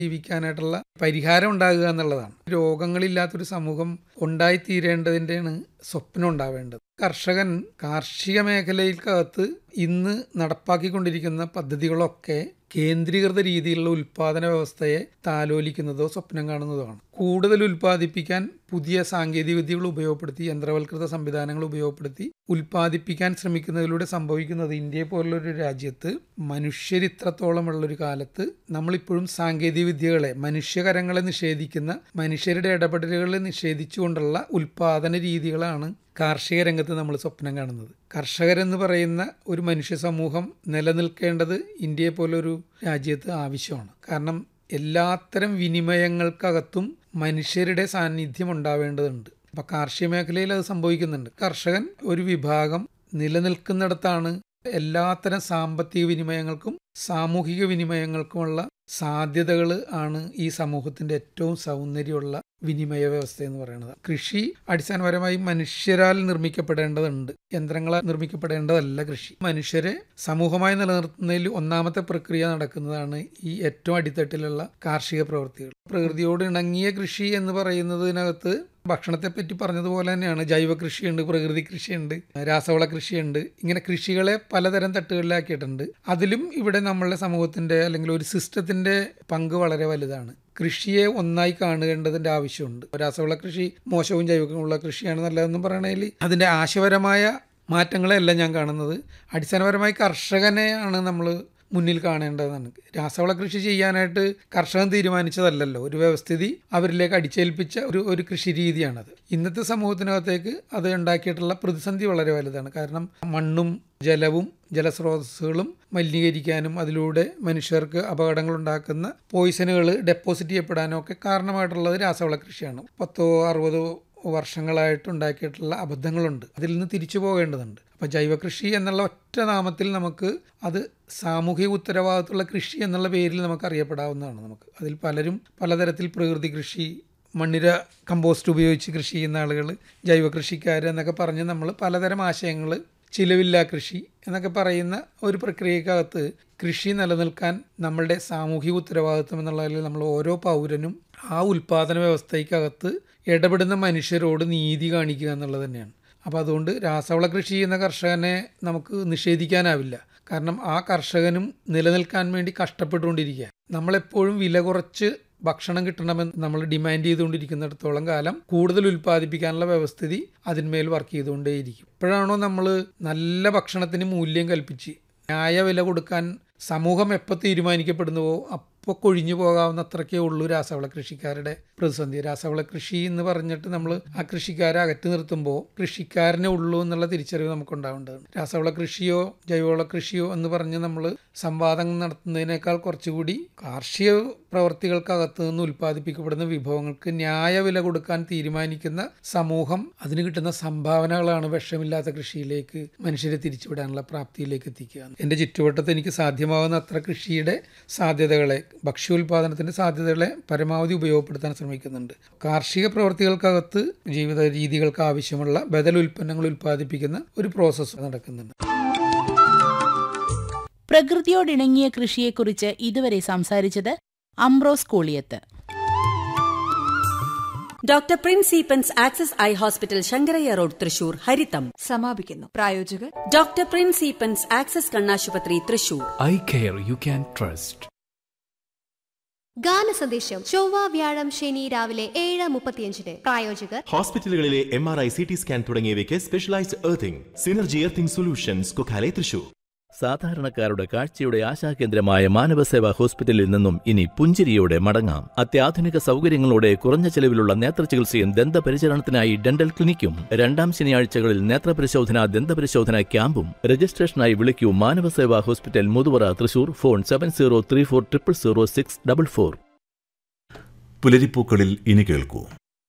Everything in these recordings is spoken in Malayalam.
ജീവിക്കാനായിട്ടുള്ള പരിഹാരം ഉണ്ടാകുക എന്നുള്ളതാണ് രോഗങ്ങളില്ലാത്തൊരു സമൂഹം ഉണ്ടായിത്തീരേണ്ടതിൻ്റെയാണ് സ്വപ്നം ഉണ്ടാവേണ്ടത് കർഷകൻ കാർഷിക മേഖലയിൽക്കകത്ത് ഇന്ന് നടപ്പാക്കിക്കൊണ്ടിരിക്കുന്ന പദ്ധതികളൊക്കെ കേന്ദ്രീകൃത രീതിയിലുള്ള ഉൽപാദന വ്യവസ്ഥയെ താലോലിക്കുന്നതോ സ്വപ്നം കാണുന്നതോ ആണ് കൂടുതൽ ഉൽപ്പാദിപ്പിക്കാൻ പുതിയ സാങ്കേതിക വിദ്യകൾ ഉപയോഗപ്പെടുത്തി യന്ത്രവൽകൃത സംവിധാനങ്ങൾ ഉപയോഗപ്പെടുത്തി ഉൽപ്പാദിപ്പിക്കാൻ ശ്രമിക്കുന്നതിലൂടെ സംഭവിക്കുന്നത് ഇന്ത്യയെ പോലുള്ളൊരു രാജ്യത്ത് മനുഷ്യരിത്രത്തോളമുള്ളൊരു കാലത്ത് നമ്മളിപ്പോഴും സാങ്കേതിക വിദ്യകളെ മനുഷ്യകരങ്ങളെ നിഷേധിക്കുന്ന മനുഷ്യരുടെ ഇടപെടലുകളെ നിഷേധിച്ചുകൊണ്ടുള്ള ഉൽപാദന രീതികളാണ് കാർഷിക രംഗത്ത് നമ്മൾ സ്വപ്നം കാണുന്നത് കർഷകരെന്ന് പറയുന്ന ഒരു മനുഷ്യ സമൂഹം നിലനിൽക്കേണ്ടത് ഇന്ത്യയെ പോലൊരു രാജ്യത്ത് ആവശ്യമാണ് കാരണം എല്ലാത്തരം വിനിമയങ്ങൾക്കകത്തും മനുഷ്യരുടെ സാന്നിധ്യം ഉണ്ടാവേണ്ടതുണ്ട് അപ്പം കാർഷിക മേഖലയിൽ അത് സംഭവിക്കുന്നുണ്ട് കർഷകൻ ഒരു വിഭാഗം നിലനിൽക്കുന്നിടത്താണ് എല്ലാത്തരം സാമ്പത്തിക വിനിമയങ്ങൾക്കും സാമൂഹിക വിനിമയങ്ങൾക്കുമുള്ള സാധ്യതകൾ ആണ് ഈ സമൂഹത്തിൻ്റെ ഏറ്റവും സൗന്ദര്യമുള്ള വിനിമയ വ്യവസ്ഥ എന്ന് പറയുന്നത് കൃഷി അടിസ്ഥാനപരമായി മനുഷ്യരാൽ നിർമ്മിക്കപ്പെടേണ്ടതുണ്ട് യന്ത്രങ്ങളാൽ നിർമ്മിക്കപ്പെടേണ്ടതല്ല കൃഷി മനുഷ്യരെ സമൂഹമായി നിലനിർത്തുന്നതിൽ ഒന്നാമത്തെ പ്രക്രിയ നടക്കുന്നതാണ് ഈ ഏറ്റവും അടിത്തട്ടിലുള്ള കാർഷിക പ്രവൃത്തികൾ പ്രകൃതിയോട് ഇണങ്ങിയ കൃഷി എന്ന് പറയുന്നതിനകത്ത് ഭക്ഷണത്തെ പറ്റി പറഞ്ഞതുപോലെ തന്നെയാണ് ജൈവ കൃഷിയുണ്ട് പ്രകൃതി കൃഷിയുണ്ട് രാസവള കൃഷിയുണ്ട് ഇങ്ങനെ കൃഷികളെ പലതരം തട്ടുകളിലാക്കിയിട്ടുണ്ട് അതിലും ഇവിടെ നമ്മളുടെ സമൂഹത്തിന്റെ അല്ലെങ്കിൽ ഒരു സിസ്റ്റത്തിന്റെ പങ്ക് വളരെ വലുതാണ് കൃഷിയെ ഒന്നായി കാണേണ്ടതിന്റെ ആവശ്യമുണ്ട് രാസവള കൃഷി മോശവും ജൈവികമുള്ള കൃഷിയാണ് നല്ലതെന്നും പറയണതിൽ അതിന്റെ ആശയപരമായ മാറ്റങ്ങളെയല്ല ഞാൻ കാണുന്നത് അടിസ്ഥാനപരമായി കർഷകനെയാണ് നമ്മൾ മുന്നിൽ കാണേണ്ടതാണ് രാസവള കൃഷി ചെയ്യാനായിട്ട് കർഷകൻ തീരുമാനിച്ചതല്ലല്ലോ ഒരു വ്യവസ്ഥിതി അവരിലേക്ക് അടിച്ചേൽപ്പിച്ച ഒരു ഒരു കൃഷി രീതിയാണത് ഇന്നത്തെ സമൂഹത്തിനകത്തേക്ക് അത് ഉണ്ടാക്കിയിട്ടുള്ള പ്രതിസന്ധി വളരെ വലുതാണ് കാരണം മണ്ണും ജലവും ജലസ്രോതസ്സുകളും മലിനീകരിക്കാനും അതിലൂടെ മനുഷ്യർക്ക് അപകടങ്ങൾ ഉണ്ടാക്കുന്ന പോയിസനുകൾ ഡെപ്പോസിറ്റ് ചെയ്യപ്പെടാനും ഒക്കെ കാരണമായിട്ടുള്ളത് രാസവള കൃഷിയാണ് പത്തോ അറുപതോ വർഷങ്ങളായിട്ട് ഉണ്ടാക്കിയിട്ടുള്ള അബദ്ധങ്ങളുണ്ട് അതിൽ നിന്ന് തിരിച്ചു പോകേണ്ടതുണ്ട് അപ്പോൾ ജൈവകൃഷി എന്നുള്ള ഒറ്റ നാമത്തിൽ നമുക്ക് അത് സാമൂഹിക ഉത്തരവാദിത്തമുള്ള കൃഷി എന്നുള്ള പേരിൽ നമുക്ക് അറിയപ്പെടാവുന്നതാണ് നമുക്ക് അതിൽ പലരും പലതരത്തിൽ പ്രകൃതി കൃഷി മണ്ണിര കമ്പോസ്റ്റ് ഉപയോഗിച്ച് കൃഷി ചെയ്യുന്ന ആളുകൾ ജൈവ കൃഷിക്കാർ എന്നൊക്കെ പറഞ്ഞ് നമ്മൾ പലതരം ആശയങ്ങൾ ചിലവില്ല കൃഷി എന്നൊക്കെ പറയുന്ന ഒരു പ്രക്രിയക്കകത്ത് കൃഷി നിലനിൽക്കാൻ നമ്മളുടെ സാമൂഹിക ഉത്തരവാദിത്വം എന്നുള്ളതിൽ നമ്മൾ ഓരോ പൗരനും ആ ഉൽപാദന വ്യവസ്ഥയ്ക്കകത്ത് ഇടപെടുന്ന മനുഷ്യരോട് നീതി കാണിക്കുക എന്നുള്ളത് തന്നെയാണ് അപ്പോൾ അതുകൊണ്ട് രാസവള കൃഷി ചെയ്യുന്ന കർഷകനെ നമുക്ക് നിഷേധിക്കാനാവില്ല കാരണം ആ കർഷകനും നിലനിൽക്കാൻ വേണ്ടി കഷ്ടപ്പെട്ടുകൊണ്ടിരിക്കുക നമ്മളെപ്പോഴും വില കുറച്ച് ഭക്ഷണം കിട്ടണമെന്ന് നമ്മൾ ഡിമാൻഡ് ചെയ്തുകൊണ്ടിരിക്കുന്നിടത്തോളം കാലം കൂടുതൽ ഉൽപ്പാദിപ്പിക്കാനുള്ള വ്യവസ്ഥിതി അതിന്മേൽ വർക്ക് ചെയ്തുകൊണ്ടേയിരിക്കും ഇപ്പോഴാണോ നമ്മൾ നല്ല ഭക്ഷണത്തിന് മൂല്യം കൽപ്പിച്ച് ന്യായ വില കൊടുക്കാൻ സമൂഹം എപ്പോൾ തീരുമാനിക്കപ്പെടുന്നുവോ അപ്പോൾ കൊഴിഞ്ഞു പോകാവുന്ന അത്രയ്ക്കേ ഉള്ളൂ രാസവള കൃഷിക്കാരുടെ പ്രതിസന്ധി രാസവള കൃഷി എന്ന് പറഞ്ഞിട്ട് നമ്മൾ ആ കൃഷിക്കാരെ അകറ്റി നിർത്തുമ്പോൾ കൃഷിക്കാരനെ ഉള്ളൂ എന്നുള്ള തിരിച്ചറിവ് നമുക്ക് ഉണ്ടാവേണ്ടതുണ്ട് രാസവള കൃഷിയോ ജൈവവള കൃഷിയോ എന്ന് പറഞ്ഞ് നമ്മൾ സംവാദം നടത്തുന്നതിനേക്കാൾ കുറച്ചുകൂടി കാർഷിക പ്രവർത്തികൾക്കകത്ത് നിന്ന് ഉൽപ്പാദിപ്പിക്കപ്പെടുന്ന വിഭവങ്ങൾക്ക് ന്യായ വില കൊടുക്കാൻ തീരുമാനിക്കുന്ന സമൂഹം അതിന് കിട്ടുന്ന സംഭാവനകളാണ് വിഷമില്ലാത്ത കൃഷിയിലേക്ക് മനുഷ്യരെ തിരിച്ചുവിടാനുള്ള പ്രാപ്തിയിലേക്ക് എത്തിക്കുക എൻ്റെ ചുറ്റുവട്ടത്ത് എനിക്ക് സാധ്യമാകുന്ന അത്ര കൃഷിയുടെ സാധ്യതകളെ ഭക്ഷ്യോൽപാദനത്തിൻ്റെ സാധ്യതകളെ പരമാവധി ഉപയോഗപ്പെടുത്താൻ ശ്രമിക്കുന്നുണ്ട് കാർഷിക പ്രവർത്തികൾക്കകത്ത് ജീവിത രീതികൾക്ക് ആവശ്യമുള്ള ബദൽ ഉൽപ്പന്നങ്ങൾ ഉൽപ്പാദിപ്പിക്കുന്ന ഒരു പ്രോസസ്സ് നടക്കുന്നുണ്ട് പ്രകൃതിയോടിണങ്ങിയ കൃഷിയെക്കുറിച്ച് ഇതുവരെ സംസാരിച്ചത് Ambrose Koliyath doctor Prince Eapen's access eye hospital Sankaraiah road Thrissur Haritham സമാപിക്കുന്നു പ്രായോജകർ ഡോക്ടർ പ്രിൻസ് ഈപ്പൻസ് ആക്സസ് കണ്ണാശുപത്രി Thrissur eye care you can trust ഗാന സന്ദേശം ചൊവ്വ വ്യാഴം ശനി രാവിലെ ഏഴ് മുപ്പത്തിയഞ്ചിന് പ്രായോജകർ ഹോസ്പിറ്റലുകളിലെ M R I C T scan തുടങ്ങിയവയ്ക്ക് specialised earthing synergy earthing solutions Kokkale Thrissur സാധാരണക്കാരുടെ കാഴ്ചയുടെ ആശാകേന്ദ്രമായ മാനവസേവാ ഹോസ്പിറ്റലിൽ നിന്നും ഇനി പുഞ്ചിരിയോടെ മടങ്ങാം അത്യാധുനിക സൗകര്യങ്ങളോടെ കുറഞ്ഞ ചെലവിലുള്ള നേത്രചികിത്സയും ദന്തപരിചരണത്തിനായി ഡെന്റൽ ക്ലിനിക്കും രണ്ടാം ശനിയാഴ്ചകളിൽ നേത്രപരിശോധന ദന്തപരിശോധന ക്യാമ്പും രജിസ്ട്രേഷനായി വിളിക്കൂ Manavaseva hospital Muthuvara Thrissur phone seven zero three four triple zero six double four പുലരിപ്പൂക്കളിൽ ഇനി കേൾക്കൂ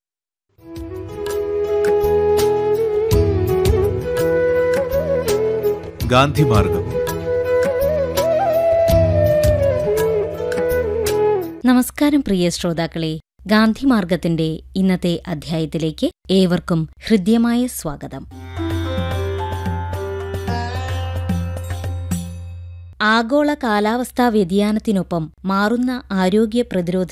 ഗാന്ധിമാർഗം നമസ്കാരം പ്രിയ ശ്രോതാക്കളെ ഗാന്ധിമാർഗത്തിന്റെ ഇന്നത്തെ അധ്യായത്തിലേക്ക് ഏവർക്കും ഹൃദ്യമായ സ്വാഗതം ആഗോള കാലാവസ്ഥാ വ്യതിയാനത്തിനൊപ്പം മാറുന്ന ആരോഗ്യ പ്രതിരോധ